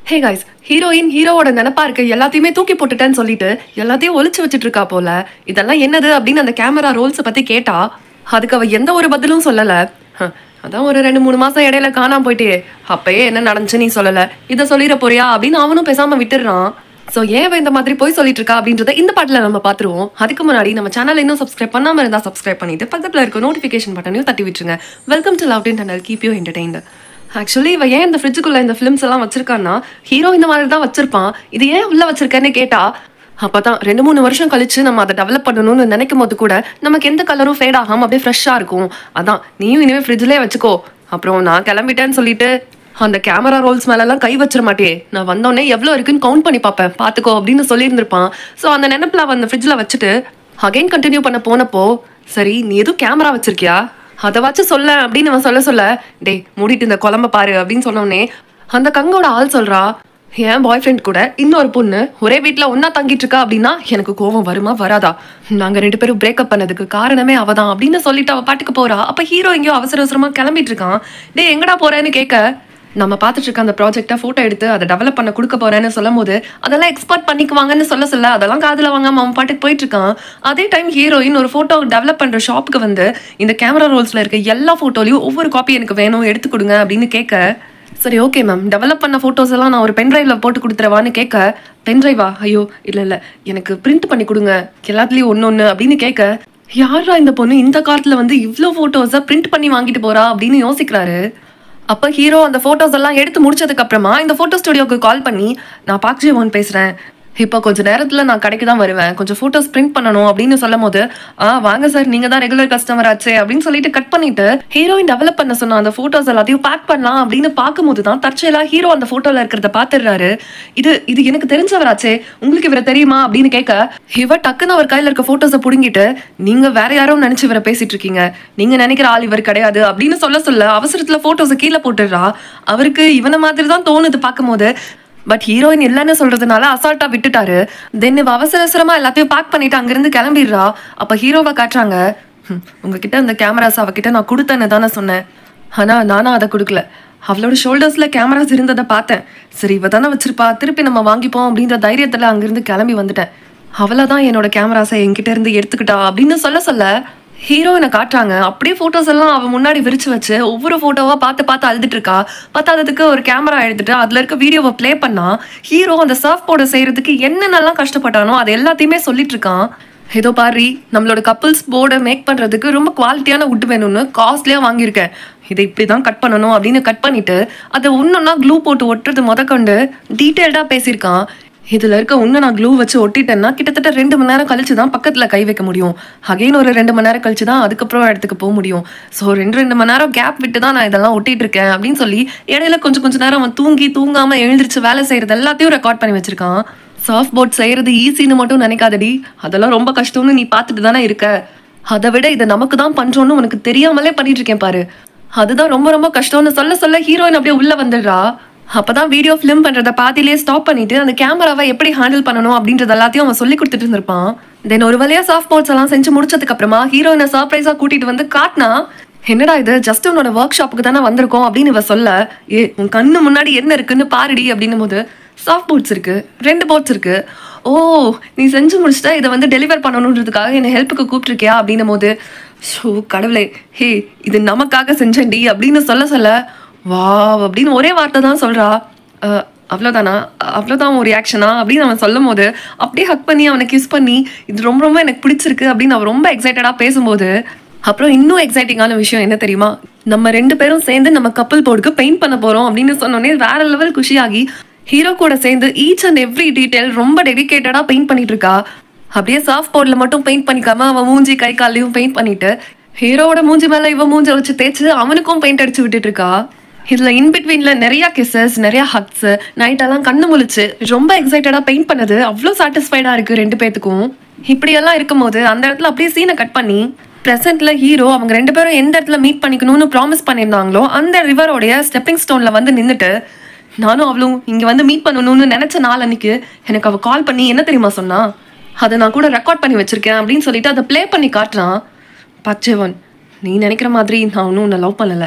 hey guys heroine ஹீரோவோட நினப்பா இருக்கு எல்லாத்தையுமே தூக்கி போட்டுட்டேன்னு சொல்லிட்டு எல்லாத்தையும் ஒளிச்சு வச்சுட்டு இருக்கா போல இதெல்லாம் என்னது அப்படின்னு அந்த கேமரா ரோல்ஸை பத்தி கேட்டா அதுக்கு அவ எந்த ஒரு பதிலும் சொல்லல ஹ, அதான் ஒரு ரெண்டு மூணு மாசம் இடையில காணாம போயிட்டே அப்பயே என்ன நடந்துச்சு நீ சொல்லல இதை சொல்லிட போறியா அப்படின்னு அவனும் பேசாம விட்டுடுறான் ஸோ ஏன் இவ இந்த மாதிரி போய் சொல்லிட்டு இருக்கா அப்படின்றத இந்த பாட்டில் நம்ம பார்த்துருவோம் அதுக்கு முன்னாடி நம்ம சேனல் இன்னும் சப்ஸ்கிரைப் பண்ணாம இருந்தா சப்ஸ்கிரைப் பண்ணிட்டு பக்கத்தில் இருக்க நோட்டிஃபிகேஷன் பட்டனையும் தட்டி விட்டுருங்க welcome to love tin tunnel keep you entertained actually இவ ஏன் இந்த ஃப்ரிட்ஜுக்குள்ள இந்த ஃபிலிம்ஸ் எல்லாம் வச்சிருக்கான்னா ஹீரோ இந்த மாதிரி தான் வச்சிருப்பான் இது ஏன் உள்ள வச்சிருக்கேன்னு கேட்டா அப்பதான் ரெண்டு மூணு வருஷம் கழிச்சு நம்ம அதை டெவலப் பண்ணணும்னு நினைக்கும் போது கூட நமக்கு எந்த கலரும் ஃபேட் ஆகாம அப்படியே ஃப்ரெஷ்ஷா இருக்கும் அதான் நீயும் இனிமே ஃப்ரிட்ஜ்லேயே வச்சுக்கோ அப்புறம் நான் கிளம்பிட்டேன்னு சொல்லிட்டு அந்த கேமரா ரோல்ஸ் மேலெல்லாம் கை வச்சிட மாட்டே நான் வந்தோடனே எவ்வளோ இருக்குன்னு கவுண்ட் பண்ணி பார்ப்பேன் பார்த்துக்கோ அப்படின்னு சொல்லியிருந்திருப்பான் ஸோ அந்த நினைப்பில் அவன் அந்த ஃப்ரிட்ஜில் வச்சுட்டு அகைன் கண்டினியூ பண்ண போனப்போ சரி நீ எதுவும் கேமரா வச்சிருக்கியா அதை வச்சு சொல்ல அப்படின்னு அவன் சொல்ல சொல்ல டேய் மூடிட்டு இந்த குழம்ப பாரு அப்படின்னு சொன்னோடனே அந்த கங்கோட ஆள் சொல்றா என் பாய் ஃப்ரெண்ட் கூட இன்னொரு பொண்ணு ஒரே வீட்டில் ஒன்றா தங்கிட்டு இருக்கா அப்படின்னா எனக்கு கோவம் வருமா வராதா நாங்கள் ரெண்டு பேரும் பிரேக்கப் பண்ணதுக்கு காரணமே அவ தான் அப்படின்னு சொல்லிட்டு அவ பாட்டுக்கு போறா அப்போ ஹீரோ எங்கேயோ அவசர அவசரமாக கிளம்பிட்டு இருக்கான் டேய் எங்கடா போறேன்னு கேட்க நம்ம பார்த்துட்டு இருக்க அந்த ப்ராஜெக்டை ஃபோட்டோ எடுத்து அதை டெவலப் பண்ண கொடுக்க போறேன்னு சொல்லும் போது அதெல்லாம் எக்ஸ்போர்ட் பண்ணிக்குவாங்கன்னு சொல்ல சொல்ல அதெல்லாம் காதில் வாங்காம அவன் பாட்டுக்கு போயிட்டு இருக்கான் அதே டைம் ஹீரோயின் ஒரு ஃபோட்டோ டெவலப் பண்ற ஷாப்புக்கு வந்து இந்த கேமரா ரோல்ஸ்ல இருக்க எல்லா ஃபோட்டோலையும் ஒவ்வொரு காப்பி எனக்கு வேணும் எடுத்து கொடுங்க அப்படின்னு கேட்க சரி ஓகே மேம் டெவலப் பண்ண ஃபோட்டோஸ் எல்லாம் நான் ஒரு பென்ட்ரைவ்ல போட்டு கொடுத்துறவான்னு கேட்க பென்ட்ரைவா ஐயோ இல்லை இல்லை எனக்கு பிரிண்ட் பண்ணி கொடுங்க எல்லாத்துலேயும் ஒன்று ஒன்று அப்படின்னு கேட்க யாரா இந்த பொண்ணு இந்த காலத்தில் வந்து இவ்வளோ ஃபோட்டோஸை பிரிண்ட் பண்ணி வாங்கிட்டு போறா அப்படின்னு யோசிக்கிறாரு அப்போ ஹீரோ அந்த ஃபோட்டோஸ் எல்லாம் எடுத்து முடிச்சதுக்கு அப்புறமா இந்த ஃபோட்டோ ஸ்டுடியோக்கு கால் பண்ணி நான் பாக் ஜீவன் பேசுகிறேன் இப்போ கொஞ்ச நேரத்தில் நான் கடைக்கு தான் வருவேன் கொஞ்சம் ஃபோட்டோஸ் பிரிண்ட் பண்ணணும் அப்படின்னு சொல்லும் போது ஆ வாங்க சார் நீங்கள் தான் ரெகுலர் கஸ்டமர் ஆச்சே அப்படின்னு சொல்லிட்டு கட் பண்ணிட்டு ஹீரோயின் டெவலப் பண்ண சொன்ன அந்த ஃபோட்டோஸ் எல்லாத்தையும் பேக் பண்ணலாம் அப்படின்னு பார்க்கும்போது தான் தற்செயலா ஹீரோ அந்த ஃபோட்டோவில் இருக்கிறத பார்த்துடுறாரு இது இது எனக்கு தெரிஞ்சவராச்சே உங்களுக்கு இவரை தெரியுமா அப்படின்னு கேட்க இவர் டக்குன்னு அவர் கையில் இருக்க ஃபோட்டோஸை பிடுங்கிட்டு நீங்கள் வேற யாரோ நினச்சி இவரை பேசிட்டு இருக்கீங்க நீங்கள் நினைக்கிற ஆள் இவர் கிடையாது அப்படின்னு சொல்ல சொல்ல அவசரத்தில் ஃபோட்டோஸை கீழே போட்டுடுறா அவருக்கு இவனை மாதிரி தான் தோணுது பார்க்கும்போது பட் ஹீரோயின் இல்லைன்னு சொல்றதுனால அசால்ட்டா விட்டுட்டாரு தென் இவ அவசர அவசரமா எல்லாத்தையும் பேக் பண்ணிட்டு அங்கிருந்து கிளம்பிடுறா அப்ப ஹீரோவை காட்டுறாங்க "ஹம், உங்ககிட்ட இந்த கேமராஸ் அவகிட்ட நான் கொடுத்தேன்னு தானே சொன்னேன் ஆனா நானா அதை கொடுக்கல அவளோட ஷோல்டர்ஸ்ல கேமராஸ் இருந்ததை பார்த்தேன் சரி இவ தானே வச்சிருப்பா திருப்பி நம்ம வாங்கிப்போம் அப்படின்ற தைரியத்துல அங்கிருந்து கிளம்பி வந்துட்டேன் அவளை தான் என்னோட கேமராஸை என்கிட்ட இருந்து எடுத்துக்கிட்டா அப்படின்னு சொல்ல சொல்ல ஹீரோயினை காட்டுறாங்க அப்படியே ஃபோட்டோஸ் எல்லாம் அவன் முன்னாடி விரிச்சு வச்சு ஒவ்வொரு ஃபோட்டோவா பார்த்து பார்த்து அழுதுட்டு இருக்கா பத்தாததுக்கு ஒரு கேமரா எடுத்துட்டு அதுல இருக்க வீடியோவை ப்ளே பண்ணா ஹீரோ அந்த சர்ஃப் போர்டை செய்யறதுக்கு என்னென்னலாம் கஷ்டப்பட்டானோ அது எல்லாத்தையுமே சொல்லிட்டு இருக்கான் ஏதோ பாரு நம்மளோட கப்புள்ஸ் போர்டை மேக் பண்றதுக்கு ரொம்ப குவாலிட்டியான wood வேணும்னு காஸ்ட்லியா வாங்கியிருக்கேன் இதை இப்படி தான் கட் பண்ணணும் அப்படின்னு கட் பண்ணிட்டு அதை ஒன்னொன்னா க்ளூ போட்டு ஒட்டுறது முதற்கொண்டு டீட்டெயில்டாக பேசியிருக்கான் இதில் இருக்க ஒன்று நான் க்ளூ வச்சு ஒட்டிட்டேன்னா கிட்டத்தட்ட ரெண்டு மணி நேரம் கழிச்சு தான் பக்கத்தில் கை வைக்க முடியும் அகைன் ஒரு ரெண்டு மணி நேரம் கழிச்சு தான் அதுக்கப்புறம் இடத்துக்கு போக முடியும் ஸோ ரெண்டு ரெண்டு மணி நேரம் கேப் விட்டு தான் நான் இதெல்லாம் ஒட்டிட்டு இருக்கேன் அப்படின்னு சொல்லி இடையில கொஞ்சம் கொஞ்சம் நேரம் அவன் தூங்கி தூங்காமல் எழுந்திரிச்சு வேலை செய்கிறது எல்லாத்தையும் ரெக்கார்ட் பண்ணி வச்சிருக்கான் சாஃப்ட் போர்ட் செய்கிறது ஈஸின்னு மட்டும் நினைக்காதடி அதெல்லாம் ரொம்ப கஷ்டம்னு நீ பார்த்துட்டு தானே இருக்க அதை விட இதை நமக்கு தான் பண்றோம்னு உனக்கு தெரியாமலே பண்ணிட்டு இருக்கேன் பாரு அதுதான் ரொம்ப ரொம்ப கஷ்டம்னு சொல்ல சொல்ல ஹீரோயின் அப்படியே உள்ள வந்துடுறா அப்பதான் வீடியோ ஃபிலிம் பண்றத பாதியிலேயே ஸ்டாப் பண்ணிட்டு அந்த கேமராவை எப்படி ஹேண்டில் பண்ணணும் அப்படின்றது எல்லாத்தையும் அவன் சொல்லி கொடுத்துட்டு இருந்திருப்பான் தென் ஒரு வழியா சாஃப்ட் போர்ட்ஸ் எல்லாம் செஞ்சு முடிச்சதுக்கு அப்புறமா ஹீரோயினை சர்ப்ரைஸா கூட்டிட்டு வந்து காட்டினா என்னடா இது ஜஸ்ட் உன்னோட ஒர்க் ஷாப்புக்கு தானே வந்திருக்கோம் அப்படின்னு இவ சொல்ல ஏ உன் கண்ணு முன்னாடி என்ன இருக்குன்னு பாருடி அப்படின்னும் போது சாஃப்ட் போர்ட்ஸ் இருக்கு ரெண்டு போர்ட்ஸ் இருக்கு ஓ நீ செஞ்சு முடிச்சிட்டா இதை வந்து டெலிவர் பண்ணணுன்றதுக்காக என்னை ஹெல்ப்புக்கு கூப்பிட்டுருக்கியா அப்படின்னும் போது ஷோ கடவுளே ஹே இது நமக்காக செஞ்சேன்டி அப்படின்னு சொல்ல சொல்ல வா அப்படின்னு ஒரே வார்த்தை தான் சொல்றா "அஹ், அவ்வளோதானா அவ்வளோதான் ஒரு ரியாக்ஷனா அப்படின்னு அவன் சொல்லும் போது அப்படியே ஹக் பண்ணி அவனை கிஸ் பண்ணி இது ரொம்ப ரொம்ப எனக்கு பிடிச்சிருக்கு அப்படின்னு அவன் ரொம்ப எக்ஸைட்டடாக பேசும்போது அப்புறம் இன்னும் எக்ஸைட்டிங்கான விஷயம் என்ன தெரியுமா நம்ம ரெண்டு பேரும் சேர்ந்து நம்ம கப்பல் போர்டுக்கு பெயிண்ட் பண்ண போறோம் அப்படின்னு சொன்னோடனே வேற லெவல் குஷியாகி ஹீரோ கூட சேர்ந்து ஈச் அண்ட் எவ்ரி டீடைல் ரொம்ப டெடிகேட்டடா பெயிண்ட் பண்ணிட்டு இருக்கா அப்படியே சாஃப்ட் போர்டில் மட்டும் பெயிண்ட் பண்ணிக்காம அவன் மூஞ்சி கை காலையும் பெயிண்ட் பண்ணிட்டு ஹீரோவோட மூஞ்சி மேல இவன் மூஞ்ச வச்சு தேய்ச்சு அவனுக்கும் பெயிண்ட் அடிச்சு விட்டுட்டு இருக்கா இதுல இன்பிட்வீன்ல நிறைய கிசஸ் நிறைய ஹக்ஸ் நைட்டெல்லாம் கண்ணு முழிச்சு ரொம்ப எக்ஸைட்டடா பெயிண்ட் பண்ணது அவ்வளோ சாட்டிஸ்ஃபைடா இருக்கு ரெண்டு பேத்துக்கும் இப்படியெல்லாம் இருக்கும்போது அந்த இடத்துல அப்படியே சீனை கட் பண்ணி ப்ரெசென்ட்ல ஹீரோ அவங்க ரெண்டு பேரும் எந்த இடத்துல மீட் பண்ணிக்கணும்னு ப்ராமிஸ் பண்ணியிருந்தாங்களோ அந்த ரிவரோடைய ஸ்டெப்பிங் ஸ்டோன்ல வந்து நின்றுட்டு நானும் அவளும் இங்க வந்து மீட் பண்ணணும்னு நினைச்ச நாள் அன்னைக்கு எனக்கு அவ கால் பண்ணி என்ன தெரியுமா சொன்னா அதை நான் கூட ரெக்கார்ட் பண்ணி வச்சிருக்கேன் அப்படின்னு சொல்லிட்டு அதை ப்ளே பண்ணி காட்டுறான் பச்சேவன் நீ நினைக்கிற மாதிரி நான் ஒன்றும் உன்னை லவ் பண்ணலை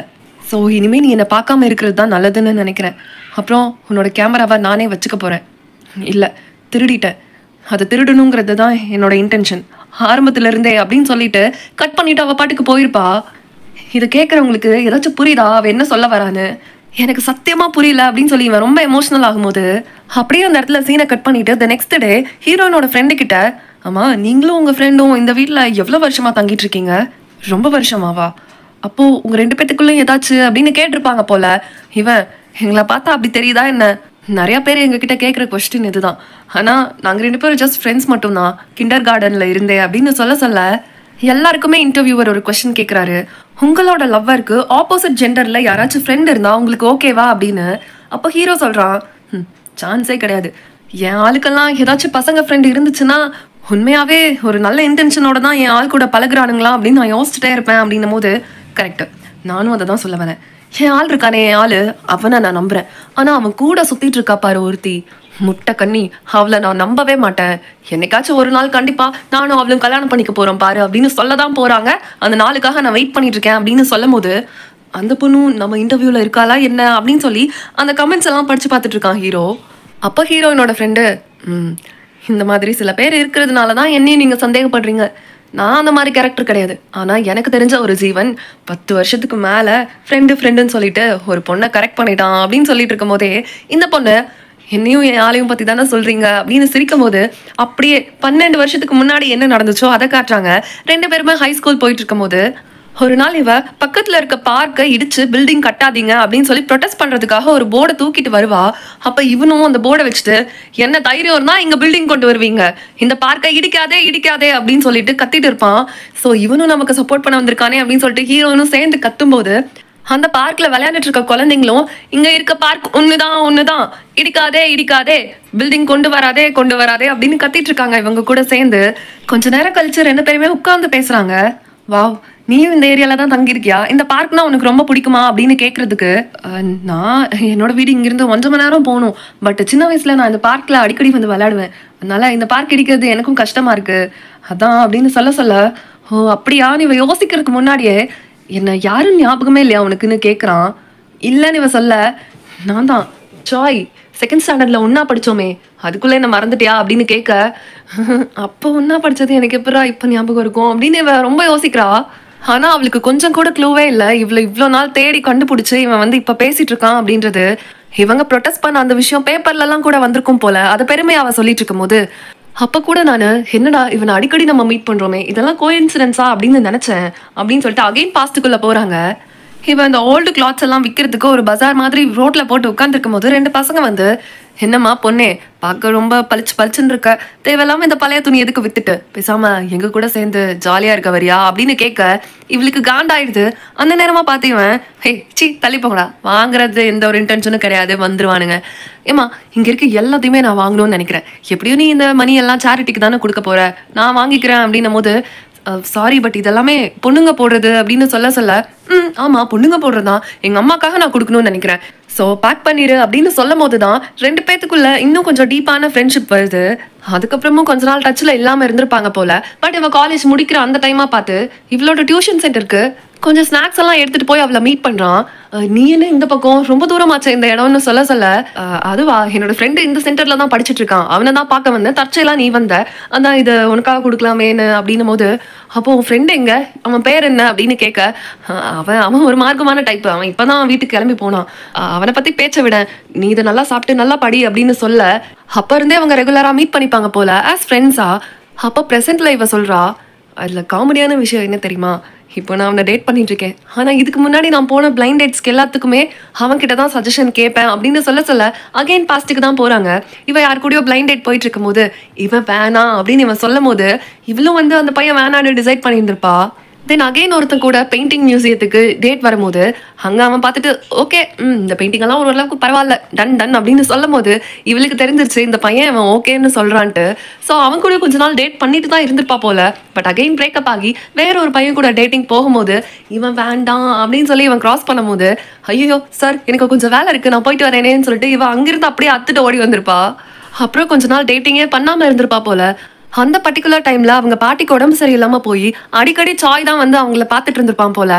ஸோ இனிமே நீ என்னை பார்க்காம இருக்கிறது தான் நல்லதுன்னு நினைக்கிறேன் அப்புறம் உன்னோட கேமராவை நானே வச்சுக்க போகிறேன் இல்லை திருடிட்டேன் அதை திருடணுங்கிறது தான் என்னோட இன்டென்ஷன் ஆரம்பத்துல இருந்தே அப்படின்னு சொல்லிட்டு கட் பண்ணிட்டு அவ பாட்டுக்கு போயிருப்பா இதை கேட்குறவங்களுக்கு ஏதாச்சும் புரியுதா அவ என்ன சொல்ல வரான்னு எனக்கு சத்தியமா புரியல அப்படின்னு சொல்லி இவன் ரொம்ப எமோஷனல் ஆகும்போது அப்படியே அந்த இடத்துல சீனை கட் பண்ணிட்டு த நெக்ஸ்ட் டே ஹீரோயினோட ஃப்ரெண்டு கிட்ட ஆமா நீங்களும் உங்க ஃப்ரெண்டும் இந்த வீட்டில் எவ்வளோ வருஷமா தங்கிட்டு இருக்கீங்க ரொம்ப வருஷமாவா அப்போ உங்க ரெண்டு பேத்துக்குள்ளயும் ஏதாச்சும் அப்படின்னு கேட்டிருப்பாங்க போல இவன் எங்களை பார்த்தா அப்படி தெரியுதா என்ன நிறைய பேர் எங்ககிட்ட கேட்குற கொஸ்டின் இதுதான் ஆனா நாங்க ரெண்டு பேரும் ஜஸ்ட் ஃப்ரெண்ட்ஸ் மட்டும்தான் கிண்டர் கார்டன்ல இருந்தே அப்படின்னு சொல்ல சொல்ல எல்லாருக்குமே இன்டர்வியூவர் ஒரு கொஸ்டின் கேட்குறாரு உங்களோட லவ்வருக்கு ஆப்போசிட் ஜெண்டர்ல யாராச்சும் ஃப்ரெண்ட் இருந்தா உங்களுக்கு ஓகேவா அப்படின்னு அப்போ ஹீரோ சொல்றான் சான்ஸே கிடையாது என் ஆளுக்கெல்லாம் ஏதாச்சும் பசங்க ஃப்ரெண்ட் இருந்துச்சுன்னா உண்மையாவே ஒரு நல்ல இன்டென்ஷனோட தான் என் ஆள் கூட பழகுறானுங்களா அப்படின்னு நான் யோசிச்சுட்டே இருப்பேன் அப்படின்னும் போது கரெக்ட் நானும் அதை தான் சொல்ல வரேன் என் ஆள் இருக்கானே என் ஆளு அவனை நான் நம்புறேன் ஆனா அவன் கூட சுத்திட்டு இருக்கா பாரு ஒருத்தி முட்டை கண்ணி அவளை நான் நம்பவே மாட்டேன் என்னைக்காச்சும் ஒரு நாள் கண்டிப்பா நானும் அவளும் கல்யாணம் பண்ணிக்க போறோம் பாரு அப்படின்னு சொல்ல தான் போறாங்க அந்த நாளுக்காக நான் வெயிட் பண்ணிட்டு இருக்கேன் அப்படின்னு சொல்லும் போது அந்த பொண்ணும் நம்ம இன்டர்வியூல இருக்காளா என்ன அப்படின்னு சொல்லி அந்த கமெண்ட்ஸ் எல்லாம் படிச்சு பார்த்துட்டு இருக்கான் ஹீரோ அப்போ ஹீரோயினோட ஃப்ரெண்டு ம் இந்த மாதிரி சில பேர் இருக்கிறதுனால தான் என்னையும் நீங்கள் சந்தேகப்படுறீங்க நான் அந்த மாதிரி கேரக்டர் கிடையாது ஆனால் எனக்கு தெரிஞ்ச ஒரு ஜீவன் பத்து வருஷத்துக்கு மேலே ஃப்ரெண்டு ஃப்ரெண்டுன்னு சொல்லிட்டு ஒரு பொண்ணை கரெக்ட் பண்ணிட்டான் அப்படின்னு சொல்லிட்டு இருக்கும் போதே இந்த பொண்ணு என்னையும் என் ஆளையும் பற்றி தானே சொல்கிறீங்க அப்படின்னு சிரிக்கும் போது அப்படியே பன்னெண்டு வருஷத்துக்கு முன்னாடி என்ன நடந்துச்சோ அதை காட்டுறாங்க ரெண்டு பேருமே ஹை ஸ்கூல் போயிட்டு இருக்கும் போது ஒரு நாள் இவ பக்கத்துல இருக்க பார்க்கை இடிச்சு பில்டிங் கட்டாதீங்க அப்படின்னு சொல்லி ப்ரொடெஸ்ட் பண்றதுக்காக ஒரு போர்டை தூக்கிட்டு வருவா அப்ப இவனும் அந்த போர்டை வச்சுட்டு என்ன தைரியம் இருந்தா இங்க பில்டிங் கொண்டு வருவீங்க இந்த பார்க்கை இடிக்காதே இடிக்காதே அப்படின்னு சொல்லிட்டு கத்திட்டு இருப்பான் சோ இவனும் நமக்கு சப்போர்ட் பண்ண வந்திருக்கானே அப்படின்னு சொல்லிட்டு ஹீரோனும் சேர்ந்து கத்தும்போது அந்த பார்க்ல விளையாண்டுட்டு இருக்க குழந்தைங்களும் இங்க இருக்க பார்க் ஒண்ணுதான் ஒண்ணுதான் இடிக்காதே இடிக்காதே பில்டிங் கொண்டு வராதே கொண்டு வராதே அப்படின்னு கத்திட்டு இருக்காங்க இவங்க கூட சேர்ந்து கொஞ்ச நேரம் கழிச்சு ரெண்டு பேருமே உட்கார்ந்து பேசுறாங்க வாவ் நீயும் இந்த ஏரியால தான் தங்கியிருக்கியா இந்த பார்க்னா உனக்கு ரொம்ப பிடிக்குமா அப்படின்னு கேட்கறதுக்கு அஹ், நான் என்னோட வீடு இங்கிருந்து ஒன்றரை மணி நேரம் போகணும் பட் சின்ன வயசுல நான் இந்த பார்க்ல அடிக்கடி வந்து விளையாடுவேன் அதனால இந்த பார்க் இடிக்கிறது எனக்கும் கஷ்டமா இருக்கு அதான் அப்படின்னு சொல்ல சொல்ல ஓ அப்படியா நீ இவ யோசிக்கிறதுக்கு முன்னாடியே என்ன யாரும் ஞாபகமே இல்லையா உனக்குன்னு கேட்குறான் இல்லைன்னு இவ சொல்ல நான் தான் சாய் செகண்ட் ஸ்டாண்டர்ட்ல ஒண்ணா படிச்சோமே அதுக்குள்ள என்ன மறந்துட்டியா அப்படின்னு கேட்க அப்போ ஒண்ணா படிச்சது எனக்கு எப்படா இப்ப ஞாபகம் இருக்கும் அப்படின்னு இவ ரொம்ப யோசிக்கிறா ஆனா அவளுக்கு கொஞ்சம் கூட க்ளூவே இல்லை இவ்வளோ இவ்வளோ நாள் தேடி கண்டுபிடிச்சு இவன் வந்து இப்ப பேசிட்டு இருக்கான் அப்படின்றது இவங்க ப்ரொட்டஸ்ட் பண்ண அந்த விஷயம் பேப்பர்ல எல்லாம் கூட வந்திருக்கும் போல அதை பெருமையா அவ சொல்லிட்டு இருக்கும்போது அப்ப கூட நான் என்னடா இவனை அடிக்கடி நம்ம மீட் பண்றோமே இதெல்லாம் கோ இன்சிடென்ஸா அப்படின்னு நினைச்சேன் அப்படின்னு சொல்லிட்டு அகைன் பாஸ்ட்டுக்குள்ள போறாங்க இவன் இந்த ஓல்டு கிளாத்ஸ் எல்லாம் விற்கிறதுக்கு ஒரு பஜார் மாதிரி ரோட்ல போட்டு உட்காந்துருக்கும் போது ரெண்டு பசங்க வந்து என்னம்மா பொண்ணே பார்க்க ரொம்ப பளிச்சு பளிச்சுன்னு இருக்க தேவையில்லாம இந்த பழைய துணி எதுக்கு வித்துட்டு பேசாம எங்க கூட சேர்ந்து ஜாலியா இருக்க வரியா அப்படின்னு கேட்க இவளுக்கு காண்டாயிடுது அந்த நேரமா பார்த்து இவன் ஹே சி தள்ளி போங்கடா வாங்குறது எந்த ஒரு இன்டென்ஷனும் கிடையாது வந்துருவானுங்க ஏமா இங்க இருக்க எல்லாத்தையுமே நான் வாங்கணும்னு நினைக்கிறேன் எப்படியும் நீ இந்த மணி எல்லாம் சேரிட்டிக்கு தானே கொடுக்க போற நான் வாங்கிக்கிறேன் அப்படின்னும் போது சாரி பட் இதெல்லாமே பொண்ணுங்க போடுறது அப்படின்னு சொல்ல சொல்ல ம் ஆமா பொண்ணுங்க போடுறதுதான் எங்க அம்மாக்காக நான் கொடுக்கணும்னு நினைக்கிறேன் ஸோ பேக் பண்ணிடு அப்படின்னு சொல்லும் போது தான் ரெண்டு பேத்துக்குள்ள இன்னும் கொஞ்சம் டீப்பான ஃப்ரெண்ட்ஷிப் வருது அதுக்கப்புறமும் கொஞ்ச நாள் டச்சில் இல்லாமல் இருந்திருப்பாங்க போல பட் இவன் காலேஜ் முடிக்கிற அந்த டைமா பார்த்து இவளோட டியூஷன் சென்டருக்கு கொஞ்சம் ஸ்நாக்ஸ் எல்லாம் எடுத்துட்டு போய் அவளை மீட் பண்றான் அஹ் நீ என்ன இந்த பக்கம் ரொம்ப தூரமாச்சே இந்த இடம்னு சொல்ல சொல்ல அஹ் அதுவா என்னோட ஃப்ரெண்டு இந்த சென்டர்ல தான் படிச்சிட்டு இருக்கான் அவனை தான் பார்க்க வந்தேன் தற்செயலா நீ வந்த அதான் இது உனக்காக கொடுக்கலாமேன்னு அப்படின்னும் போது அப்போ உன் ஃப்ரெண்டு எங்க அவன் பேர் என்ன அப்படின்னு கேட்க அஹ் அவன் அவன் ஒரு மார்க்கமான டைப் அவன் இப்பதான் வீட்டுக்கு கிளம்பி போனான் அஹ் அவனை பத்தி பேச்ச விட நீ இதை நல்லா சாப்பிட்டு நல்லா படி அப்படின்னு சொல்ல அப்ப இருந்தே அவங்க ரெகுலரா மீட் பண்ணிப்பாங்க போல ஆஸ் ஃப்ரெண்ட்ஸா அப்போ ப்ரெசென்ட்ல இவ சொல்றா அதுல காமெடியான விஷயம் என்ன தெரியுமா இப்போ நான் அவனை டேட் பண்ணிட்டு இருக்கேன் ஆனா இதுக்கு முன்னாடி நான் போன பிளைண்ட் டேட்ஸ்க்கு எல்லாத்துக்குமே அவன் கிட்ட தான் சஜஷன் கேட்பேன் அப்படின்னு சொல்ல சொல்ல அகைன் பாஸ்ட்டுக்கு தான் போறாங்க இவ யார் கூடயோ பிளைண்ட் டேட் போயிட்டு இருக்கும்போது இவன் வேணாம் அப்படின்னு இவன் சொல்லும் போது இவளும் வந்து அந்த பையன் வேணான்னு டிசைட் பண்ணியிருந்திருப்பா தென் அகைன் ஒருத்தன் கூட பெயிண்டிங் மியூசியத்துக்கு டேட் வரும்போது அங்க அவன் பார்த்துட்டு ஓகே ம் இந்த பெயிண்டிங் எல்லாம் ஓரளவுக்கு பரவாயில்ல டன் டன் அப்படின்னு சொல்லும் போது இவளுக்கு தெரிஞ்சிருச்சு இந்த பையன் அவன் ஓகேன்னு சொல்றான்ட்டு ஸோ அவன் கூட கொஞ்ச நாள் டேட் பண்ணிட்டு தான் இருந்திருப்பா போல பட் அகைன் பிரேக்கப் ஆகி வேற ஒரு பையன் கூட டேட்டிங் போகும்போது இவன் வேண்டாம் அப்படின்னு சொல்லி இவன் கிராஸ் பண்ணும்போது ஐயோ சார் எனக்கு கொஞ்சம் வேலை இருக்கு நான் போயிட்டு வரேனேன்னு சொல்லிட்டு இவன் அங்கிருந்து அப்படியே அத்துட்டு ஓடி வந்திருப்பா அப்புறம் கொஞ்ச நாள் டேட்டிங்கே பண்ணாம இருந்திருப்பா போல அந்த பர்டிகுலர் டைம்ல அவங்க பாட்டிக்கு உடம்பு சரியில்லாம போய் அடிக்கடி சாய் தான் வந்து அவங்கள பார்த்துட்டு இருந்திருப்பான் போல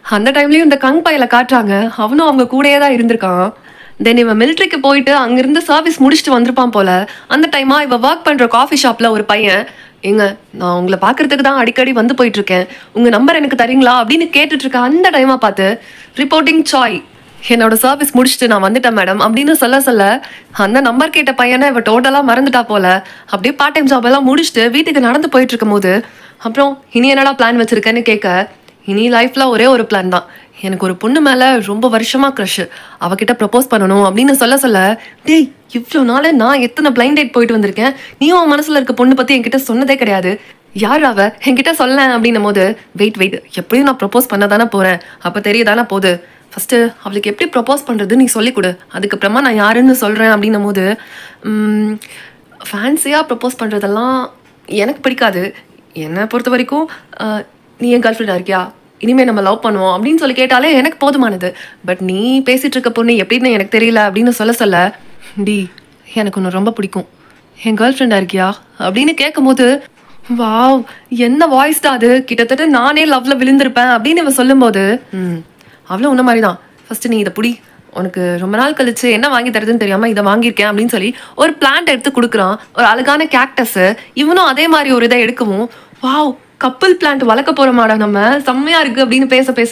அந்த டைம்லயும் இந்த கங் பையில காட்டுறாங்க அவனும் அவங்க கூடயே தான் இருந்திருக்கான் தென் இவன் மிலிட்ரிக்கு போயிட்டு அங்கிருந்து சர்வீஸ் முடிச்சுட்டு வந்திருப்பான் போல அந்த டைமா இவ ஒர்க் பண்ற காஃபி ஷாப்ல ஒரு பையன் ஏங்க நான் உங்களை பார்க்கறதுக்கு தான் அடிக்கடி வந்து போயிட்டு இருக்கேன் உங்க நம்பர் எனக்கு தரீங்களா அப்படின்னு கேட்டுட்டு இருக்க அந்த டைமா பார்த்து ரிப்போர்ட்டிங் சாய் என்னோட சர்வீஸ் முடிச்சுட்டு நான் வந்துட்டேன் மேடம் அப்படின்னு சொல்ல சொல்ல அந்த நம்பர் கேட்ட பையனை இவ டோட்டலா மறந்துட்டா போல அப்படியே பார்ட் டைம் ஜாப் எல்லாம் முடிச்சுட்டு வீட்டுக்கு நடந்து போயிட்டு இருக்கும் போது அப்புறம் இனி என்னடா பிளான் வச்சிருக்கேன்னு கேட்க இனி லைஃப்ல ஒரே ஒரு பிளான் தான் எனக்கு ஒரு பொண்ணு மேல ரொம்ப வருஷமா க்ரஷ் அவகிட்ட ப்ரப்போஸ் பண்ணணும் அப்படின்னு சொல்ல சொல்ல டேய் இவ்வளோ நாள் நான் எத்தனை பிளைண்ட் டேட் போயிட்டு வந்திருக்கேன் நீயும் உன் மனசுல இருக்க பொண்ணு பத்தி என்கிட்ட சொன்னதே கிடையாது யார் அவ என்கிட்ட சொல்ல அப்படின்னும் போது வெயிட் வெயிட் எப்படியும் நான் ப்ரப்போஸ் பண்ண தானே போறேன் அப்ப தெரியதானே போகுது ஃபர்ஸ்ட் அவளுக்கு எப்படி ப்ரப்போஸ் பண்றது நீ சொல்லிக் கொடு அதுக்கப்புறமா நான் யாருன்னு சொல்றேன் அப்படின்னும் போது ஃபேன்சியாக ப்ரப்போஸ் பண்ணுறதெல்லாம் எனக்கு பிடிக்காது என்னை பொறுத்த வரைக்கும் ஆஹ், நீ என் கேர்ள் ஃப்ரெண்டாக இருக்கியா இனிமேல் நம்ம லவ் பண்ணுவோம் அப்படின்னு சொல்லி கேட்டாலே எனக்கு போதுமானது பட் நீ பேசிட்டு இருக்க பொண்ணு எப்படின்னு எனக்கு தெரியல அப்படின்னு சொல்ல சொல்ல டி எனக்கு ஒன்று ரொம்ப பிடிக்கும் என் கேர்ள் ஃப்ரெண்டாக இருக்கியா அப்படின்னு கேட்கும்போது வாவ் என்ன வாய்ஸ் தான் அது கிட்டத்தட்ட நானே லவ்ல விழுந்திருப்பேன் அப்படின்னு இவ சொல்லும்போது ம் அவ்வளோ உன்ன மாதிரி தான் ஃபர்ஸ்ட் நீ இதை புடி உனக்கு ரொம்ப நாள் கழிச்சு என்ன வாங்கி தருதுன்னு தெரியாம இதை வாங்கியிருக்கேன் அப்படின்னு சொல்லி ஒரு பிளான்ட் எடுத்து கொடுக்குறான் ஒரு அழகான கேக்டஸ் இவனும் அதே மாதிரி ஒரு இதை எடுக்கவும் வாவ் கப்பிள் பிளான்ட் வளர்க்க போறோமாடா நம்ம செம்மையா இருக்கு அப்படின்னு பேச பேச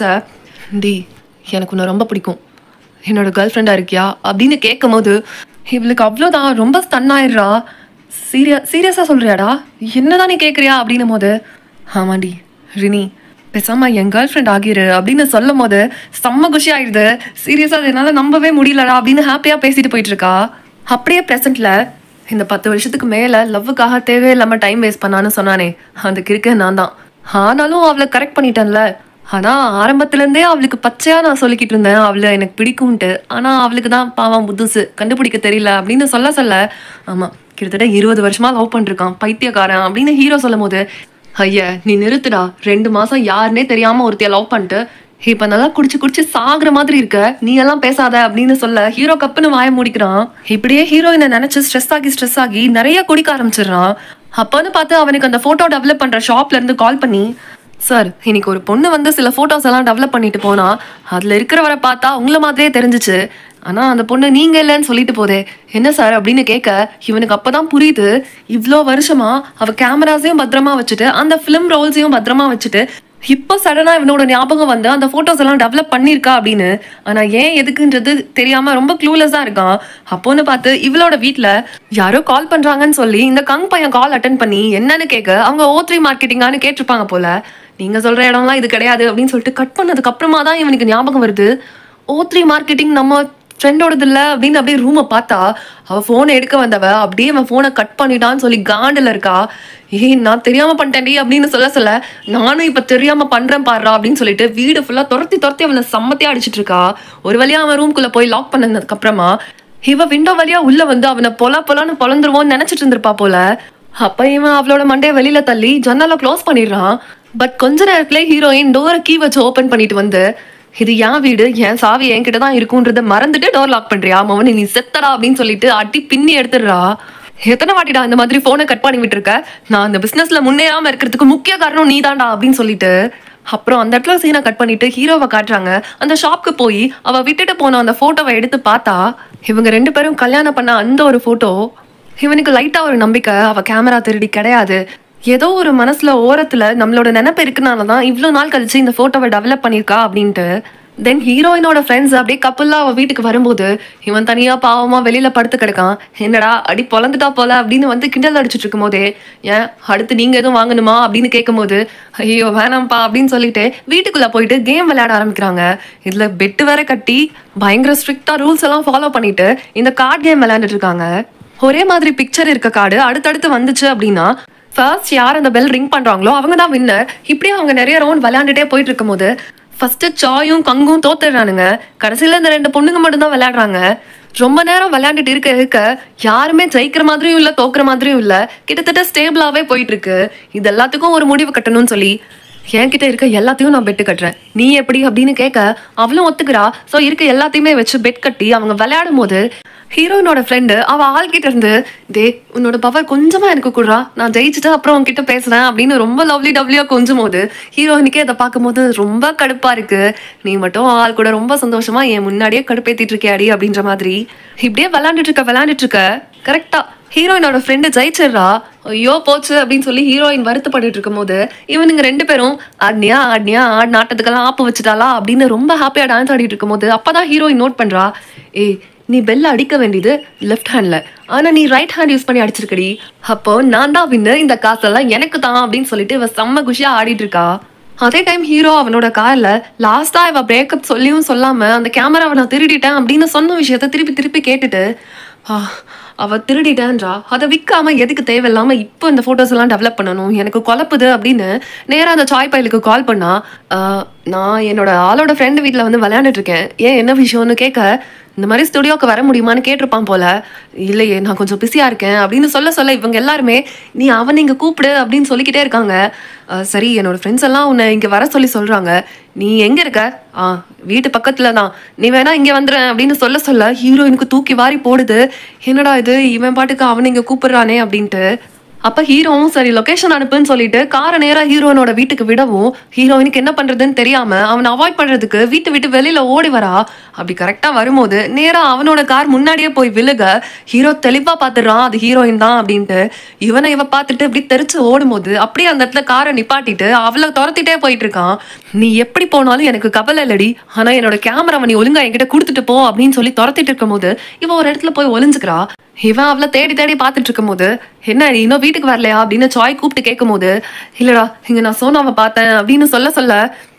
டி எனக்கு உன்னை ரொம்ப பிடிக்கும் என்னோட கேர்ள் ஃப்ரெண்டாக இருக்கியா அப்படின்னு கேட்கும்போது இவளுக்கு அவ்வளோதான் ரொம்ப ஸ்டன் ஆயிடுறா சீரியா சீரியஸாக சொல்றியாடா என்னதான் நீ கேட்குறியா அப்படின்னும் போது ஆமாண்டி ரினி பேசாம என் கேர்ள் ஃப்ரெண்ட் ஆகிரு அப்படின்னு சொல்லும் போது செம்ம குஷி ஆயிடுது சீரியஸாக என்னால நம்பவே முடியலடா அப்படின்னு ஹாப்பியாக பேசிட்டு போயிட்டு இருக்கா அப்படியே ப்ரெசென்ட்ல இந்த பத்து வருஷத்துக்கு மேல லவ்வுக்காக தேவையில்லாம டைம் வேஸ்ட் பண்ணான்னு சொன்னானே அதுக்கு இருக்க நான் தான் ஆனாலும் அவளை கரெக்ட் பண்ணிட்டேன்ல ஆனா ஆரம்பத்துல இருந்தே அவளுக்கு பச்சையா நான் சொல்லிக்கிட்டு இருந்தேன் அவளை எனக்கு பிடிக்கும்ட்டு ஆனா அவளுக்கு தான் பாவம் புதுசு கண்டுபிடிக்க தெரியல அப்படின்னு சொல்ல சொல்ல ஆமா கிட்டத்தட்ட இருபது வருஷமா லவ் பண்ணிருக்கான் பைத்தியக்காரன் அப்படின்னு ஹீரோ சொல்லும் போது ஐயா நீ நிறுத்துடா ரெண்டு மாசம் யாருன்னே தெரியாம ஒருத்தைய லவ் பண்ணிட்டு இப்ப நல்லா குடிச்சு குடிச்சு சாகுற மாதிரி இருக்க நீ எல்லாம் பேசாத அப்படின்னு சொல்ல ஹீரோ கப்புன்னு வாய மூடிக்கிறான் இப்படியே ஹீரோயினை நினைச்சு ஸ்ட்ரெஸ் ஆகி ஸ்ட்ரெஸ் ஆகி நிறைய குடிக்க ஆரம்பிச்சிடுறான் அப்பன்னு பார்த்து அவனுக்கு அந்த போட்டோ டெவலப் பண்ற ஷாப்ல இருந்து கால் பண்ணி சார் இன்னைக்கு ஒரு பொண்ணு வந்து சில போட்டோஸ் எல்லாம் டெவலப் பண்ணிட்டு போனா அதுல இருக்கிறவரை பார்த்தா உங்கள மாதிரியே தெரிஞ்சுச்சு ஆனா அந்த பொண்ணு நீங்க இல்லைன்னு சொல்லிட்டு போதே என்ன சார் அப்படின்னு கேட்க இவனுக்கு அப்பதான் புரியுது இவ்வளோ வருஷமா அவ கேமராஸையும் பத்திரமா வச்சுட்டு அந்த ஃபிலிம் ரோல்ஸையும் பத்திரமா வச்சுட்டு இப்போ சடனா இவனோட ஞாபகம் வந்து அந்த போட்டோஸ் எல்லாம் டெவலப் பண்ணியிருக்கா அப்படின்னு ஆனா ஏன் எதுக்குன்றது தெரியாம ரொம்ப க்ளூலெஸ்ஸா இருக்கான் அப்போன்னு பார்த்து இவளோட வீட்ல யாரோ கால் பண்றாங்கன்னு சொல்லி இந்த கங் பையன் கால் அட்டன் பண்ணி என்னன்னு கேட்க அவங்க ஓ த்ரீ மார்க்கெட்டிங்கான்னு கேட்டிருப்பாங்க போல நீங்க சொல்ற இடம்லாம் இது கிடையாது அப்படின்னு சொல்லிட்டு கட் பண்ணதுக்கு அப்புறமா தான் இவனுக்கு ஞாபகம் வருது ஓ த்ரீ மார்க்கெட்டிங் நம்ம ஃப்ரெண்டோடது இல்ல அப்படின்னு அப்படியே ரூமை பார்த்தா அவ போனை எடுக்க வந்தவ அப்படியே அவன் போனை கட் பண்ணிட்டான்னு சொல்லி காண்டில் இருக்கா ஏய் நான் தெரியாம பண்ணிட்டேன்டி அப்படின்னு சொல்ல சொல்ல நானும் இப்ப தெரியாம பண்றேன் பாடுறா அப்படின்னு சொல்லிட்டு வீடு ஃபுல்லா துரத்தி துரத்தி அவனை சம்மத்தியா அடிச்சிட்டு இருக்கா ஒரு வழியா அவன் ரூம்குள்ள போய் லாக் பண்ணதுக்கு அப்புறமா இவ விண்டோ வழியா உள்ள வந்து அவனை பொலா பொலான்னு பொழந்துருவோன்னு நினைச்சிட்டு இருந்திருப்பா போல அப்ப இவன் அவளோட மண்டைய வெளியில தள்ளி ஜன்னலை க்ளோஸ் பண்ணிடுறான் பட் கொஞ்ச நேரத்துல ஹீரோயின் டோரை கீ வச்சு ஓபன் பண்ணிட்டு வந்து இது என் வீடு என் சாவி என்கிட்ட தான் இருக்குன்றத மறந்துட்டு டோர் லாக் பண்றியா மவனி நீ செத்தடா அப்படின்னு சொல்லிட்டு அடி பின்னி எடுத்துடுறா எத்தனை வாட்டிடா இந்த மாதிரி போனை கட் பண்ணி விட்டுருக்க நான் அந்த பிசினஸ்ல முன்னேறாம இருக்கிறதுக்கு முக்கிய காரணம் நீதான்டா அப்படின்னு சொல்லிட்டு அப்புறம் அந்த இடத்துல சீனை கட் பண்ணிட்டு ஹீரோவை காட்டுறாங்க அந்த ஷாப்க்கு போய் அவ விட்டுட்டு போன அந்த போட்டோவை எடுத்து பார்த்தா இவங்க ரெண்டு பேரும் கல்யாணம் பண்ண அந்த ஒரு போட்டோ இவனுக்கு லைட்டா ஒரு நம்பிக்கை அவ கேமரா திருடி கிடையாது ஏதோ ஒரு மனசுல ஓரத்துல நம்மளோட நினைப்பு இருக்கனால தான் இவ்வளோ நாள் கழிச்சு இந்த போட்டோவை டெவலப் பண்ணியிருக்கா அப்படின்ட்டு தென் ஹீரோயினோட ஃப்ரெண்ட்ஸ் அப்படியே கப்பல்லா அவ வீட்டுக்கு வரும்போது இவன் தனியா பாவமா வெளியில படுத்து கிடக்கான் என்னடா அடி பொழந்துட்டா போல அப்படின்னு வந்து கிண்டல் அடிச்சிட்டு இருக்கும் போதே ஏன் அடுத்து நீங்க எதுவும் வாங்கணுமா அப்படின்னு கேட்கும்போது ஐயோ வேணாம்ப்பா அப்படின்னு சொல்லிட்டு வீட்டுக்குள்ள போயிட்டு கேம் விளையாட ஆரம்பிக்கிறாங்க இதுல பெட்டு வேற கட்டி பயங்கர ஸ்ட்ரிக்டா ரூல்ஸ் எல்லாம் ஃபாலோ பண்ணிட்டு இந்த கார்டு கேம் விளையாண்டுட்டு இருக்காங்க ஒரே மாதிரி பிக்சர் இருக்க கார்டு அடுத்தடுத்து வந்துச்சு அப்படின்னா ஃபர்ஸ்ட் யார் அந்த பெல் ரிங் பண்றாங்களோ அவங்க தான் வின்னர் இப்படியே அவங்க நிறைய ரவுண்ட் விளையாண்டுட்டே போயிட்டு இருக்கும்போது ஃபர்ஸ்ட் சாயும் கங்கும் தோத்துடுறானுங்க கடைசியில இந்த ரெண்டு பொண்ணுங்க மட்டும் தான் விளையாடுறாங்க ரொம்ப நேரம் விளையாண்டுட்டு இருக்க இருக்க யாருமே ஜெயிக்கிற மாதிரியும் இல்ல தோக்குற மாதிரியும் இல்ல கிட்டத்தட்ட ஸ்டேபிளாவே போயிட்டு இருக்கு இது எல்லாத்துக்கும் ஒரு முடிவு கட்டணும்னு சொல்லி என்கிட்ட இருக்க எல்லாத்தையும் நான் பெட்டு கட்டுறேன் நீ எப்படி அப்படின்னு கேட்க அவளும் ஒத்துக்கிறா ஸோ இருக்க எல்லாத்தையுமே வச்சு பெட் கட்டி அவங்க விளையாடும் போது ஹீரோயினோட ஃப்ரெண்டு அவ ஆள்கிட்ட இருந்து டே உன்னோட பவர் கொஞ்சமா எனக்கு கொடுறா நான் ஜெயிச்சுட்டு அப்புறம் உன்கிட்ட பேசுறேன் அப்படின்னு ரொம்ப லவ்லி டவ்லியா கொஞ்சம் போது ஹீரோயினுக்கே அதை பார்க்கும்போது ரொம்ப கடுப்பா இருக்கு நீ மட்டும் ஆள் கூட ரொம்ப சந்தோஷமா என் முன்னாடியே கடுப்பேத்திட்டு இருக்கியாடி அப்படின்ற மாதிரி இப்படியே விளையாண்டுட்டு இருக்க விளையாண்டுட்டு இருக்க கரெக்டா ஹீரோயினோட ஃப்ரெண்டு ஜெயிச்சிடுறா ஐயோ போச்சு அப்படின்னு சொல்லி ஹீரோயின் வருத்தப்பட்டுட்டு இருக்கும்போது இவனுங்க ரெண்டு பேரும் ஆட்னியா ஆட்னியா ஆட் நாட்டத்துக்கெல்லாம் ஆப்பு வச்சுட்டாளா அப்படின்னு ரொம்ப ஹாப்பியா டான்ஸ் ஆடிட்டு இருக்கும்போது அப்பதான் ஹீரோயின் நோட் பண்றா ஏய் நீ பெல்ல அடிக்க வேண்டியது லெஃப்ட் ஹேண்ட்ல ஆனா நீ ரைட் ஹேண்ட் யூஸ் பண்ணி அடிச்சிருக்கடி அப்போ நான் தான் வின்னு இந்த காசெல்லாம் எனக்கு தான் அப்படின்னு சொல்லிட்டு இவ செம்ம குஷியா ஆடிட்டு இருக்கா அதே டைம் ஹீரோ அவனோட கார்ல லாஸ்டா இவ பிரேக்கப் சொல்லியும் சொல்லாம அந்த கேமராவை நான் திருடிட்டேன் அப்படின்னு சொன்ன விஷயத்த திருப்பி திருப்பி கேட்டுட்டு ஆ, அவ திருடிட்டேன்றா அதை விற்காம எதுக்கு தேவையில்லாம இப்போ இந்த போட்டோஸ் எல்லாம் டெவலப் பண்ணணும் எனக்கு குழப்புது அப்படின்னு நேரா அந்த சாய் பையலுக்கு கால் பண்ணா ஆ, நான் என்னோட ஆளோட ஃப்ரெண்டு வீட்டில் வந்து விளையாண்டுட்டு இருக்கேன் ஏன் என்ன விஷயம்னு கேட்க இந்த மாதிரி ஸ்டுடியோக்கு வர முடியுமான்னு கேட்டிருப்பான் போல இல்லையே நான் கொஞ்சம் பிஸியா இருக்கேன் அப்படின்னு சொல்ல சொல்ல இவங்க எல்லாருமே நீ அவன் இங்க கூப்பிடு அப்படின்னு சொல்லிக்கிட்டே இருக்காங்க அஹ் சரி என்னோட ஃப்ரெண்ட்ஸ் எல்லாம் உன்னை இங்க வர சொல்லி சொல்றாங்க நீ எங்க இருக்க ஆ வீட்டு பக்கத்துல தான் நீ வேணா இங்க வந்துடுறேன் அப்படின்னு சொல்ல சொல்ல ஹீரோயினுக்கு தூக்கி வாரி போடுது என்னடா இது இவன் பாட்டுக்கு அவனை இங்க கூப்பிடுறானே அப்படின்ட்டு அப்ப ஹீரோவும் சரி லொகேஷன் அனுப்புன்னு சொல்லிட்டு காரை நேரா ஹீரோயினோட வீட்டுக்கு விடவும் ஹீரோயினுக்கு என்ன பண்றதுன்னு தெரியாம அவனை அவாய்ட் பண்றதுக்கு வீட்டு விட்டு வெளியில ஓடி வரா அப்படி கரெக்டா வரும்போது நேரா அவனோட கார் முன்னாடியே போய் விழுக ஹீரோ தெளிவா பாத்துடுறான் அது ஹீரோயின் தான் அப்படின்ட்டு இவனை இவ பார்த்துட்டு இப்படி தெரிச்சு ஓடும்போது அப்படியே அந்த இடத்துல காரை நிப்பாட்டிட்டு அவளை துரத்திட்டே போயிட்டு இருக்கான் நீ எப்படி போனாலும் எனக்கு கவலை இல்லடி ஆனா என்னோட கேமராவை நீ ஒழுங்கா என்கிட்ட கொடுத்துட்டு போ அப்படின்னு சொல்லி துரத்திட்டு இருக்கும்போது இவன் ஒரு இடத்துல போய் ஒளிஞ்சுக்கிறா இவன் அவளை தேடி தேடி பார்த்துட்டு இருக்கும்போது என்ன நீ இன்னும் வீட்டுக்கு வரலையா அப்படின்னு சாய் கூப்பிட்டு கேட்கும்போது இல்லடா இங்க நான் சோனாவை பார்த்தேன் அப்படின்னு சொல்ல சொல்ல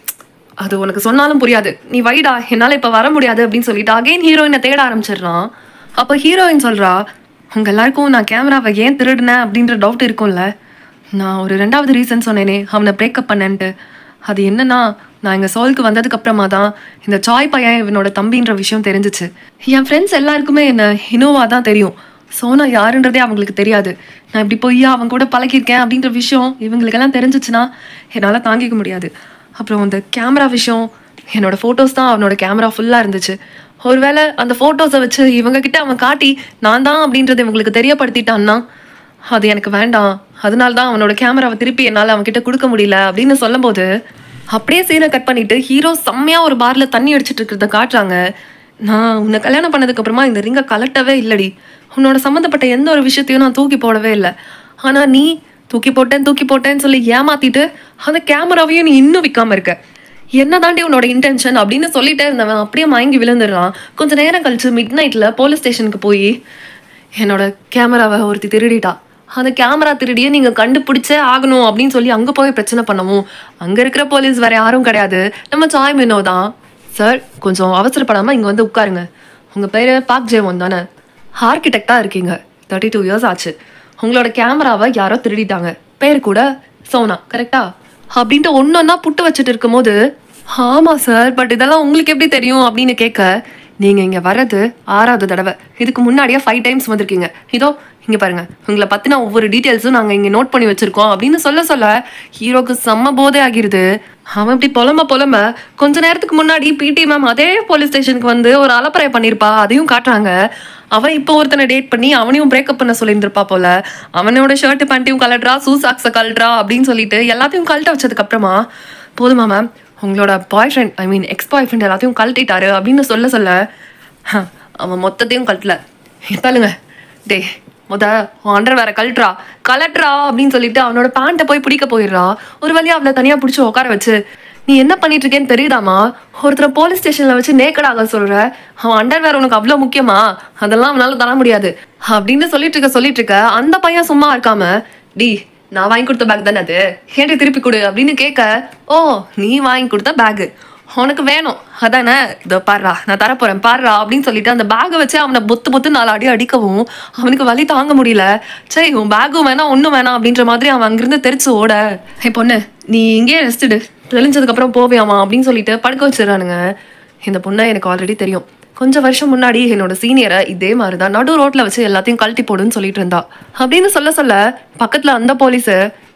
அது உனக்கு சொன்னாலும் புரியாது நீ வைடா என்னால இப்ப வர முடியாது அப்படின்னு சொல்லிட்டு அகைன் ஹீரோயினை தேட ஆரம்பிச்சிடுறான் அப்ப ஹீரோயின் சொல்றா உங்க எல்லாருக்கும் நான் கேமராவை ஏன் திருடினேன் அப்படின்ற டவுட் இருக்கும்ல நான் ஒரு ரெண்டாவது ரீசன் சொன்னேனே அவனை பிரேக்கப் பண்ணேன்ட்டு அது என்னன்னா நான் இங்க சோலுக்கு வந்ததுக்கு அப்புறமா தான் இந்த சாய் பையன் இவனோட தம்பின்ற விஷயம் தெரிஞ்சுச்சு என் ஃப்ரெண்ட்ஸ் எல்லாருக்குமே என்ன இனோவா தான் தெரியும் சோனா யாருன்றதே அவங்களுக்கு தெரியாது நான் இப்படி போய் அவன் கூட பழகியிருக்கேன் அப்படின்ற விஷயம் இவங்களுக்கெல்லாம் தெரிஞ்சிச்சுன்னா என்னால் தாங்கிக்க முடியாது அப்புறம் இந்த கேமரா விஷயம் என்னோட ஃபோட்டோஸ் தான் அவனோட கேமரா ஃபுல்லாக இருந்துச்சு ஒருவேளை அந்த ஃபோட்டோஸை வச்சு இவங்க கிட்ட அவன் காட்டி நான் தான் அப்படின்றத இவங்களுக்கு தெரியப்படுத்திட்டான்னா அது எனக்கு வேண்டாம் அதனால தான் அவனோட கேமராவை திருப்பி என்னால் அவன்கிட்ட கொடுக்க முடியல அப்படின்னு சொல்லும்போது அப்படியே சீனை கட் பண்ணிட்டு ஹீரோ செம்மையா ஒரு பார்ல தண்ணி அடிச்சிட்டு இருக்கிறத காட்டுறாங்க நான் உன்னை கல்யாணம் பண்ணதுக்கு அப்புறமா இந்த ரிங்கை கலட்டவே இல்லடி உன்னோட சம்மந்தப்பட்ட எந்த ஒரு விஷயத்தையும் நான் தூக்கி போடவே இல்லை ஆனா நீ தூக்கி போட்டேன் தூக்கி போட்டேன்னு சொல்லி ஏமாத்திட்டு அந்த கேமராவையும் நீ இன்னும் விற்காம இருக்க என்ன தாண்டி உன்னோட இன்டென்ஷன் அப்படின்னு சொல்லிட்டே இருந்தவன் அப்படியே மயங்கி விழுந்துடுறான் கொஞ்ச நேரம் கழிச்சு மிட் நைட்ல போலீஸ் ஸ்டேஷனுக்கு போய் என்னோட கேமராவை ஒருத்தி திருடிட்டா அந்த கேமரா திருடியே நீங்க கண்டுபிடிச்சே ஆகணும் அப்படின்னு சொல்லி அங்க போய் பிரச்சனை பண்ணவும் அங்க இருக்கிற போலீஸ் வேற யாரும் கிடையாது நம்ம சாய் மினோ தான் சார் கொஞ்சம் அவசரப்படாம இங்க வந்து உட்காருங்க உங்க பேரு பாக் ஜெயவன் தானே ஆர்கிடெக்டா இருக்கீங்க தேர்ட்டி டூ இயர்ஸ் ஆச்சு உங்களோட கேமராவை யாரோ திருடிட்டாங்க பேர் கூட சோனா கரெக்டா அப்படின்ட்டு ஒன்னொன்னா புட்டு வச்சுட்டு இருக்கும்போது ஆமா சார் பட் இதெல்லாம் உங்களுக்கு எப்படி தெரியும் அப்படின்னு கேட்க நீங்க இங்க வர்றது ஆறாவது தடவை இதுக்கு முன்னாடியே ஃபைவ் டைம்ஸ் வந்திருக்கீங்க இதோ இங்க பாருங்க உங்களை பத்தின ஒவ்வொரு டீட்டெயில்ஸும் நாங்க இங்க நோட் பண்ணி வச்சிருக்கோம் அப்படின்னு சொல்ல சொல்ல ஹீரோக்கு செம்ம போதை ஆகிருது அவன் இப்படி புலம்ப புலம்ப கொஞ்ச நேரத்துக்கு முன்னாடி பிடி மேம் அதே போலீஸ் ஸ்டேஷனுக்கு வந்து ஒரு அலப்பறை பண்ணியிருப்பா அதையும் காட்டுறாங்க அவன் இப்போ ஒருத்தனை டேட் பண்ணி அவனையும் பிரேக்கப் பண்ண சொல்லியிருந்திருப்பா போல அவனோட ஷர்ட் பேண்ட்டையும் கலட்றா ஷூ சாக்ஸை கலட்றா அப்படின்னு சொல்லிட்டு எல்லாத்தையும் கழட்ட வச்சதுக்கு அப்புறமா போதுமா மேம் உங்களோட boyfriend I mean ex boyfriend எல்லாத்தையும் கழட்டிட்டாரு அப்படின்னு சொல்ல சொல்ல "ஹ, அவன் மொத்தத்தையும் கழட்டல தள்ளுங்க டே முத அண்டர் வேற கழட்டுறா கலட்டுறா அப்படின்னு சொல்லிட்டு அவனோட பேண்ட்டை போய் பிடிக்க போயிடுறா ஒரு வழியா அவளை தனியா பிடிச்சி உட்கார வச்சு நீ என்ன பண்ணிட்டு இருக்கேன்னு தெரியுதாமா ஒருத்தரை போலீஸ் ஸ்டேஷன்ல வச்சு நேக்கடாக சொல்ற அவன் அண்டர் வேற உனக்கு அவ்வளவு முக்கியமா அதெல்லாம் அவனால தர முடியாது அப்படின்னு சொல்லிட்டு இருக்க சொல்லிட்டு இருக்க அந்த பையன் சும்மா இருக்காம டி நான் வாங்கி கொடுத்த பேக் தானே அது ஏன்டி திருப்பி கொடு அப்படின்னு கேட்க ஓ நீ வாங்கி கொடுத்த பேகு உனக்கு வேணும் அதானே இதோ பாடுறா நான் தரப்போறேன் பாடுறா அப்படின்னு சொல்லிட்டு அந்த பேக்கை வச்சு அவனை பொத்து பொத்து நாலு அடி அடிக்கவும் அவனுக்கு வலி தாங்க முடியல சரி உன் பேக்கும் வேணாம் ஒன்றும் வேணாம் அப்படின்ற மாதிரி அவன் அங்கிருந்து தெரிச்சு ஓட ஏ பொண்ணு நீ இங்கேயே ரெஸ்ட்டுடு தெளிஞ்சதுக்கு அப்புறம் போவியாமா அப்படின்னு சொல்லிட்டு படுக்க வச்சிடறானுங்க இந்த பொண்ணை எனக்கு ஆல்ரெடி தெரியும் கொஞ்சம் வருஷம் முன்னாடி என்னோட சீனியரை இதே மாதிரி தான் நடு ரோட்ல வச்சு எல்லாத்தையும் கழட்டி போடுன்னு சொல்லிட்டு இருந்தா அப்படின்னு சொல்ல சொல்ல பக்கத்துல அந்த போலீஸ்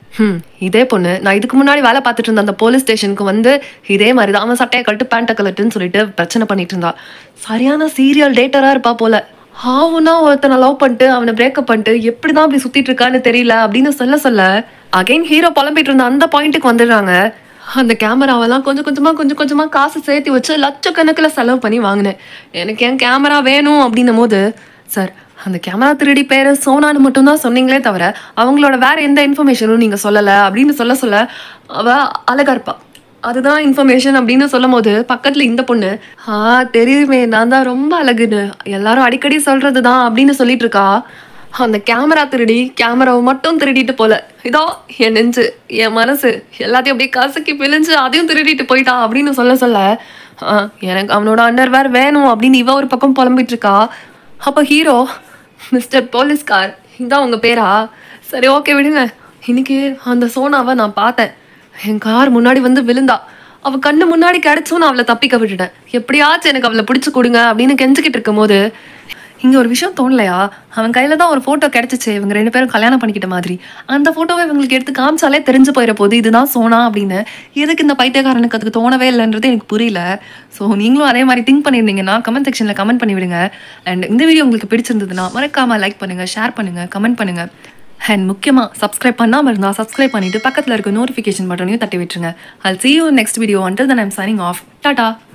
ஹம் இதே பொண்ணு நான் இதுக்கு முன்னாடி வேலை பார்த்துட்டு இருந்த அந்த போலீஸ் ஸ்டேஷனுக்கு வந்து இதே மாதிரி தான் அவன் சட்டையை கட்டு பேண்ட்டை கலட்டுன்னு சொல்லிட்டு பிரச்சனை பண்ணிட்டு இருந்தா சரியான சீரியல் டேட்டரா இருப்பா போல ஆவுனா ஒருத்தனை லவ் பண்ணிட்டு அவனை பிரேக்கப் பண்ணிட்டு எப்படி தான் அப்படி சுத்திட்டு இருக்கான்னு தெரியல அப்படின்னு சொல்ல சொல்ல அகைன் ஹீரோ புலம்பிட்டு இருந்த அந்த பாயிண்ட்டுக்கு வந்துடுறாங்க அந்த கேமராவெல்லாம் கொஞ்சம் கொஞ்சமா கொஞ்சம் கொஞ்சமா காசு சேர்த்து வச்சு லட்சக்கணக்கில் செலவு பண்ணி வாங்கினேன் எனக்கு என் கேமரா வேணும் அப்படின்னும் போது சார் அந்த கேமரா திருடி பேர் சோனான்னு மட்டும்தான் சொன்னீங்களே தவிர அவங்களோட வேற எந்த இன்ஃபர்மேஷனும் நீங்க சொல்லலை அப்படின்னு சொல்ல சொல்ல அவ அழகா இருப்பா அதுதான் இன்ஃபர்மேஷன் அப்படின்னு சொல்லும் போது பக்கத்துல இந்த பொண்ணு ஆ தெரியுமே நான் தான் ரொம்ப அழகுன்னு எல்லாரும் அடிக்கடி சொல்றது தான் அப்படின்னு சொல்லிட்டு இருக்கா அந்த கேமரா திருடி கேமராவை மட்டும் திருடிட்டு போல இதோ என் நெஞ்சு என் மனசு எல்லாத்தையும் அப்படியே கசக்கி பிழிஞ்சு அதையும் திருடிட்டு போயிட்டா அப்படின்னு சொல்ல சொல்ல ஆ, எனக்கு அவனோட அண்டர்வேர் வேணும் அப்படின்னு இவ ஒரு பக்கம் புலம்பிட்டு இருக்கா அப்போ ஹீரோ மிஸ்டர் போலீஸ்கார் இதான் உங்க பேரா சரி ஓகே விடுங்க இன்னைக்கு அந்த சோனாவை நான் பார்த்தேன் என் கார் முன்னாடி வந்து விழுந்தா அவ கண்ணு முன்னாடி கிடைச்சும் நான் அவளை தப்பிக்க விட்டுட்டேன் எப்படியாச்சும் எனக்கு அவளை பிடிச்சு கொடுங்க அப்படின்னு கெஞ்சிக்கிட்டு இருக்கும்போது இங்க ஒரு விஷயம் தோணலையா அவன் கையில தான் ஒரு போட்டோ கிடைச்சிச்சு இவங்க ரெண்டு பேரும் கல்யாணம் பண்ணிக்கிட்ட மாதிரி அந்த போட்டோவை இவங்களுக்கு எடுத்து காமிச்சாலே தெரிஞ்சு போயிட போகுது இதுதான் சோனா அப்படின்னு எதுக்கு இந்த பைத்தியக்காரனுக்கு அதுக்கு தோணவே இல்லைன்றது எனக்கு புரியல ஸோ நீங்களும் அதே மாதிரி திங்க் பண்ணியிருந்தீங்கன்னா கமெண்ட் செக்ஷன்ல கமெண்ட் பண்ணி விடுங்க அண்ட் இந்த வீடியோ உங்களுக்கு பிடிச்சிருந்ததுன்னா மறக்காம லைக் பண்ணுங்க ஷேர் பண்ணுங்க கமெண்ட் பண்ணுங்க அண்ட் முக்கியமாக சப்ஸ்கிரைப் பண்ணாமல் இருந்தால் சப்ஸ்கிரைப் பண்ணிட்டு பக்கத்தில் இருக்க நோட்டிஃபிகேஷன் பட்டனையும் தட்டி விட்டுருங்க I'll see you in next video until then I'm signing off Tata